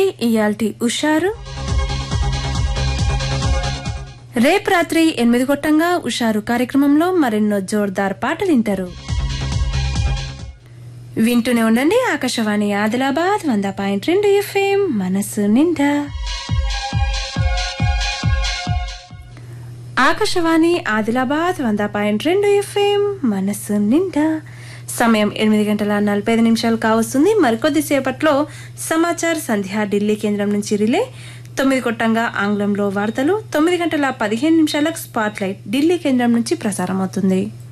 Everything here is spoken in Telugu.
ఇయాల్టి ఉషారు రేపు రాత్రి ఎనిమిది గొట్టంగా ఉషారు కార్యక్రమంలో మరెన్నో జోర్దార్ పాటలు వింటారు వింటూనే ఉండండి ఆకాశవాణి ఆదిలాబాద్ వంద పాయింట్ రెండు ఎఫ్ఎం మనసు నిండా ఆకాశవాణి ఆదిలాబాద్ వంద పాయింట్ రెండు ఎఫ్ఎం మనసు నిండా సమయం ఎనిమిది గంటల నలభై ఐదు నిమిషాలు కావస్తుంది మరికొద్ది సేపట్లో సమాచార్ సంధ్య ఢిల్లీ కేంద్రం నుంచి రిలే తొమ్మిది కొట్టంగా ఆంగ్లంలో వార్తలు తొమ్మిది గంటల పదిహేను నిమిషాలకు స్పాట్ లైట్ ఢిల్లీ కేంద్రం నుంచి ప్రసారం అవుతుంది